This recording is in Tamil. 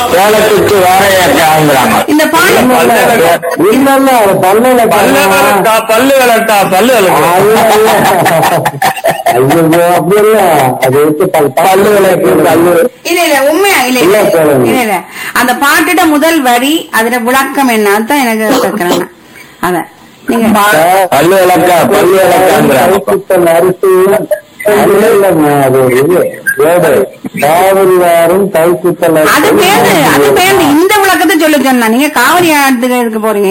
வேலைக்கு வேலையாங்கிறாங்க இந்த பாட்டு இல்ல இல்ல அது பல்லுல பல்லு விளக்கா பல்லு விளக்கா பல்லு விளக்கா ஐயோ அப்படி இல்ல அது வச்சு பல் பல்லு விளக்கு பல்லு இல்ல இல்ல உண்மையா இல்ல இல்ல இல்ல, சொல்லுங்க. இல்ல இல்ல அந்த பாட்டுட முதல் வரி அதுல விளக்கம் என்ன அதான் எனக்கு கேக்குறேன் நான். அத நீங்க பல்லு விளக்கா பல்லு விளக்காங்கிறாங்க கைக்குத்தல் அரிசி அது இல்லைங்க அது இது வேடு காவிரி வாரும் கைக்குத்தல் அது அரிசி பேரு அது பேரு இந்த விளக்கத்தை சொல்ல சொன்னா நீங்க காவரி ஆட்டுக்கு இருக்க போறீங்க